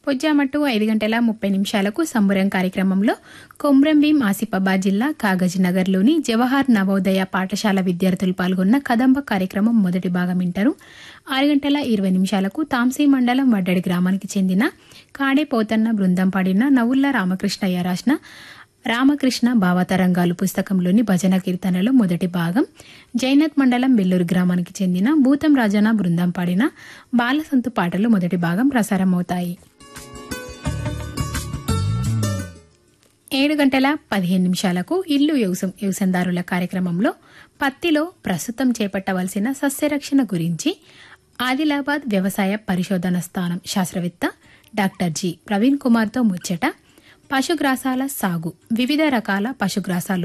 పొజ్జామట్టు ఐదు గంటల ముప్పై నిమిషాలకు సంబురం కార్యక్రమంలో కొమ్రంభీం ఆసిఫాబాద్ జిల్లా కాగజ్ నగర్లోని జవహర్ నవోదయ పాఠశాల విద్యార్థులు పాల్గొన్న కదంబ కార్యక్రమం మొదటి భాగం వింటారు ఆరు గంటల ఇరవై నిమిషాలకు తాంసీ మండలం వడ్డడి గ్రామానికి చెందిన కాడే పోతన్న బృందం పాడిన నవుల్ల రామకృష్ణయ్య రాసిన రామకృష్ణ భావతరంగాలు పుస్తకంలోని భజన కీర్తనలో మొదటి భాగం జైనత్ మండలం బెల్లూరు గ్రామానికి చెందిన భూతం రాజన బృందం పాడిన బాలసంతు పాటలు మొదటి భాగం ప్రసారమవుతాయి ఏడు గంటల పదిహేను నిమిషాలకు ఇల్లు వ్యవసం వ్యవసందారుల కార్యక్రమంలో పత్తిలో ప్రస్తుతం చేపట్టవలసిన సస్యరక్షణ గురించి ఆదిలాబాద్ వ్యవసాయ పరిశోధన స్థానం శాస్త్రవేత్త డాక్టర్ జి ప్రవీణ్ కుమార్తో ముచ్చట పశుగ్రాసాల సాగు వివిధ రకాల పశుగ్రాసాలు